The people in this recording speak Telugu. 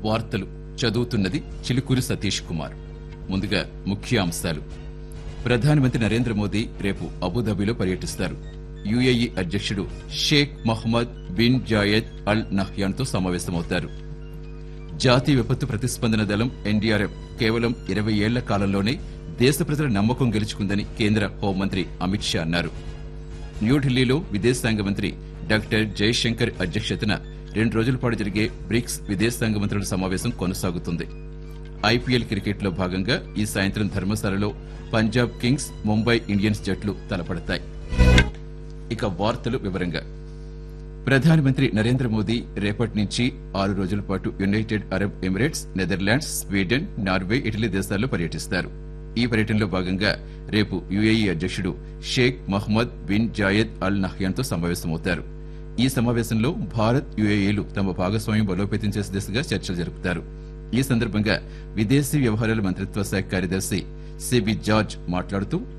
వార్తలు చదువుతున్నది చిలుకూరి సతీష్ కుమార్ ముందుగా ముఖ్య అంశాలు ప్రధానమంత్రి నరేంద్ర మోదీ రేపు అబుదాబిలో పర్యటిస్తారు యుఏఈ అధ్యక్షుడు Sheikh Mohammed bin Zayed Al నహ్యాన్తో సమావేశమవుతారు జాతీయ విపత్తు ప్రతిస్పందన దళం ఎన్డీఆర్ఎఫ్ కేవలం ఇరవై ఏళ్ల కాలంలోనే దేశ ప్రజల నమ్మకం గెలుచుకుందని కేంద్ర హోంమంత్రి అమిత్ షా అన్నారు న్యూఢిల్లీలో విదేశాంగ మంత్రి డాక్టర్ జయశంకర్ అధ్యక్షతన రెండు రోజుల పాటు జరిగే బ్రిక్స్ విదేశాంగ మంత్రుల సమావేశం కొనసాగుతుంది ఐపీఎల్ క్రికెట్లో భాగంగా ఈ సాయంత్రం ధర్మశాలలో పంజాబ్ కింగ్స్ ముంబై ఇండియన్స్ జట్లు తలపడతాయి ఇక వార్తలు వివరంగా ప్రధానమంత్రి నరేంద్ర మోదీ రేపటి నుంచి ఆరు రోజుల పాటు United Arab Emirates Netherlands Sweden Norway Italy దేశాల్లో పర్యటిస్తారు ఈ పర్యటనలో భాగంగా రేపు యుఏఈ అధ్యక్షుడు Sheikh Mohammed bin Zayed Al నహ్యాన్తో సమావేశమవుతారు ఈ సమావేశంలో భారత్ యుఏఈలు తమ భాగస్వామ్యం బలోపేతం చేసే దిశగా చర్చలు జరుపుతారు ఈ సందర్భంగా విదేశీ వ్యవహారాల మంత్రిత్వ శాఖ కార్యదర్శి సిబి జార్జ్ మాట్లాడుతూ